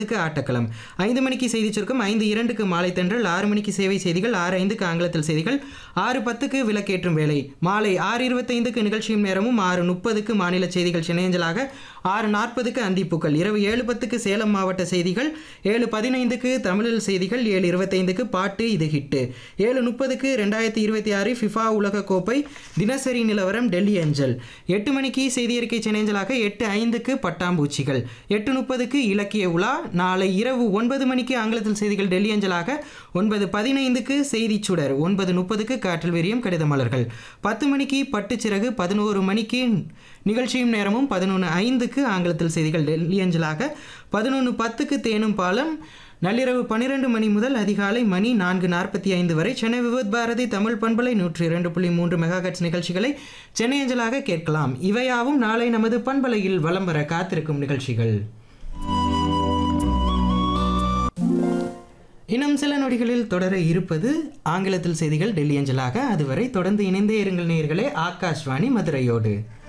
க்கு ஆட்டக்களம் ஐந்து மணிக்கு செய்தி சுருக்கம் ஐந்து இரண்டுக்கு மாலை தென்றல் ஆறு மணிக்கு சேவை செய்திகள் ஆறு ஐந்துக்கு ஆங்கிலத்தில் செய்திகள் ஆறு பத்துக்கு விளக்கேற்றும் வேலை மாலை ஆறு இருபத்தைந்துக்கு நிகழ்ச்சியும் நேரமும் ஆறு முப்பதுக்கு மாநில செய்திகள் சென்னையஞ்சலாக ஆறு நாற்பதுக்கு அந்திப்பூக்கள் இரவு ஏழு பத்துக்கு சேலம் மாவட்ட செய்திகள் ஏழு பதினைந்துக்கு தமிழில் செய்திகள் ஏழு இருபத்தைந்துக்கு பாட்டு இது ஹிட்டு ஏழு முப்பதுக்கு ரெண்டாயிரத்தி இருபத்தி ஆறு ஃபிஃபா உலக கோப்பை தினசரி நிலவரம் டெல்லி அஞ்சல் எட்டு மணிக்கு செய்தி அறிக்கை சென்னையஞ்சலாக எட்டு ஐந்துக்கு பட்டாம்பூச்சிகள் எட்டு முப்பதுக்கு இலக்கிய உலா நாளை இரவு ஒன்பது மணிக்கு ஆங்கிலத்தில் செய்திகள் டெல்லி அஞ்சலாக ஒன்பது பதினைந்துக்கு செய்தி சுடர் ஒன்பது முப்பதுக்கு காற்றில் வெறியும் கடித மலர்கள் பத்து மணிக்கு பட்டுச்சிறகு பதினோரு மணிக்கு நிகழ்ச்சியும் நேரமும் பதினொன்று ஐந்துக்கு ஆங்கிலத்தில் செய்திகள் டெல்லி அஞ்சலாக பதினொன்று பத்துக்கு தேனும் பாலம் நள்ளிரவு பன்னிரண்டு மணி முதல் அதிகாலை மணி நான்கு நாற்பத்தி ஐந்து வரை சென்னை விவத் பாரதி தமிழ் பண்பலை நூற்றி இரண்டு புள்ளி மூன்று மெகாஹெட்ஸ் நிகழ்ச்சிகளை சென்னை அஞ்சலாக கேட்கலாம் இவையாவும் நாளை நமது பண்பலையில் வலம் வர காத்திருக்கும் நிகழ்ச்சிகள் இன்னும் சில நொடிகளில் தொடர இருப்பது ஆங்கிலத்தில் செய்திகள் டெல்லி அஞ்சலாக அதுவரை தொடர்ந்து இணைந்தே இருங்கள் நேயர்களே ஆகாஷ்வாணி மதுரையோடு